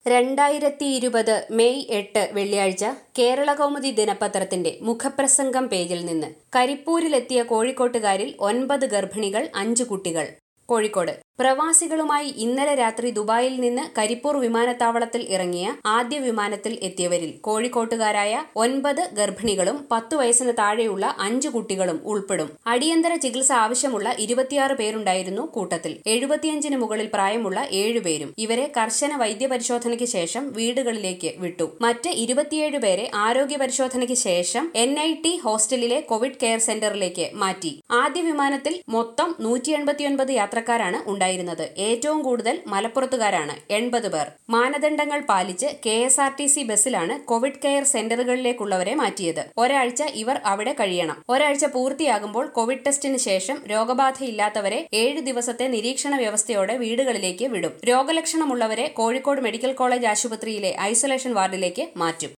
രണ്ടായിരത്തി ഇരുപത് മെയ് എട്ട് വെള്ളിയാഴ്ച കേരളകൗമുദി ദിനപത്രത്തിന്റെ മുഖപ്രസംഗം പേജിൽ നിന്ന് കരിപ്പൂരിലെത്തിയ കോഴിക്കോട്ടുകാരിൽ ഒൻപത് ഗർഭിണികൾ അഞ്ചു കുട്ടികൾ കോഴിക്കോട് പ്രവാസികളുമായി ഇന്നലെ രാത്രി ദുബായിൽ നിന്ന് കരിപ്പൂർ വിമാനത്താവളത്തിൽ ഇറങ്ങിയ ആദ്യ വിമാനത്തിൽ എത്തിയവരിൽ കോഴിക്കോട്ടുകാരായ ഒൻപത് ഗർഭിണികളും പത്തു വയസ്സിന് താഴെയുള്ള അഞ്ചു കുട്ടികളും ഉൾപ്പെടും അടിയന്തര ചികിത്സ ആവശ്യമുള്ള ഇരുപത്തിയാറ് പേരുണ്ടായിരുന്നു കൂട്ടത്തിൽ എഴുപത്തിയഞ്ചിന് മുകളിൽ പ്രായമുള്ള ഏഴുപേരും ഇവരെ കർശന വൈദ്യപരിശോധനയ്ക്ക് ശേഷം വീടുകളിലേക്ക് വിട്ടു മറ്റ് ഇരുപത്തിയേഴ് പേരെ ആരോഗ്യ പരിശോധനയ്ക്ക് ശേഷം എൻ ഐ ടി ഹോസ്റ്റലിലെ കോവിഡ് കെയർ സെന്ററിലേക്ക് മാറ്റി ആദ്യ വിമാനത്തിൽ മൊത്തം നൂറ്റി എൺപത്തിയൊൻപത് യാത്രക്കാരാണ് ഉണ്ടായിരുന്നത് ഏറ്റവും കൂടുതൽ മലപ്പുറത്തുകാരാണ് എൺപത് പേർ മാനദണ്ഡങ്ങൾ പാലിച്ച് K S R T C ബസ്സിലാണ് കോവിഡ് കെയർ സെന്ററുകളിലേക്കുള്ളവരെ മാറ്റിയത് ഒരാഴ്ച ഇവർ അവിടെ കഴിയണം ഒരാഴ്ച പൂർത്തിയാകുമ്പോൾ കോവിഡ് ടെസ്റ്റിന് ശേഷം രോഗബാധയില്ലാത്തവരെ ഏഴ് ദിവസത്തെ നിരീക്ഷണ വ്യവസ്ഥയോടെ വീടുകളിലേക്ക് വിടും രോഗലക്ഷണമുള്ളവരെ കോഴിക്കോട് മെഡിക്കൽ കോളേജ് ആശുപത്രിയിലെ ഐസൊലേഷൻ വാർഡിലേക്ക് മാറ്റും